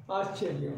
ఆశ్చర్యం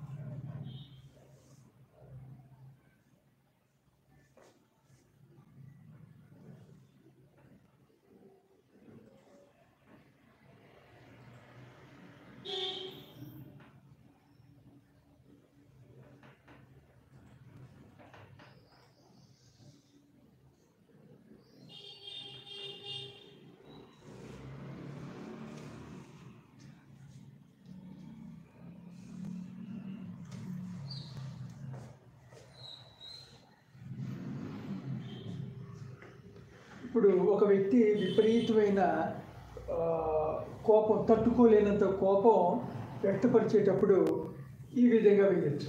ఇప్పుడు ఒక వ్యక్తి విపరీతమైన ఆ, కోపం తట్టుకోలేనంత కోపం వ్యక్తపరిచేటప్పుడు ఈ విధంగా వేయచ్చు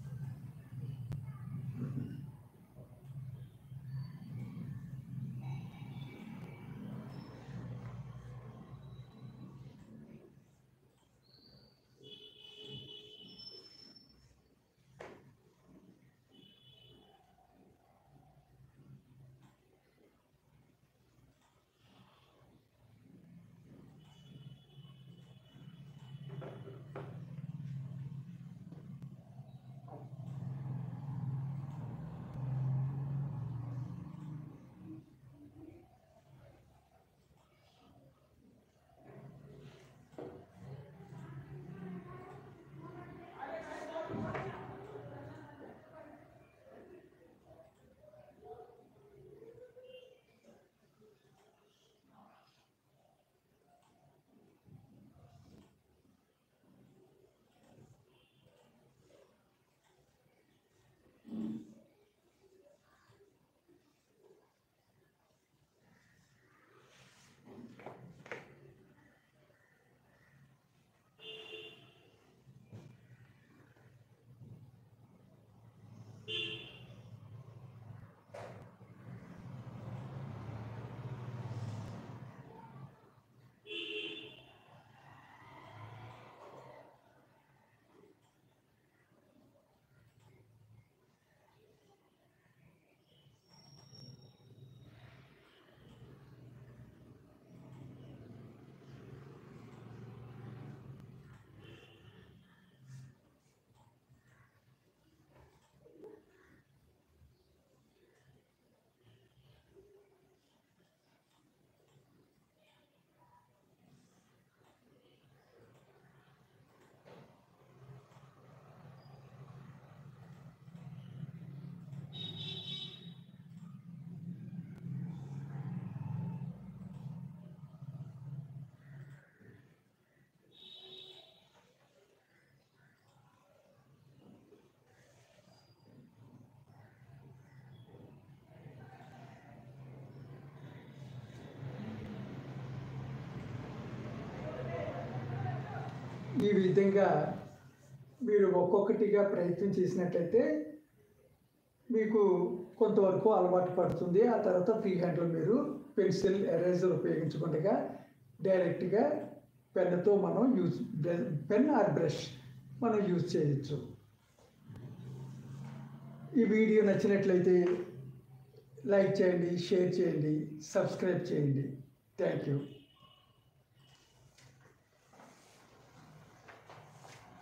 ఈ విధంగా మీరు ఒక్కొక్కటిగా ప్రయత్నం చేసినట్లయితే మీకు కొంతవరకు అలవాటు పడుతుంది ఆ తర్వాత ఫ్రీ హ్యాండ్లో మీరు పెన్సిల్ ఎరేజర్ ఉపయోగించకుండా డైరెక్ట్గా పెన్నుతో మనం యూజ్ పెన్ ఆర్ బ్రష్ మనం యూజ్ చేయొచ్చు ఈ వీడియో నచ్చినట్లయితే లైక్ చేయండి షేర్ చేయండి సబ్స్క్రైబ్ చేయండి థ్యాంక్ యూ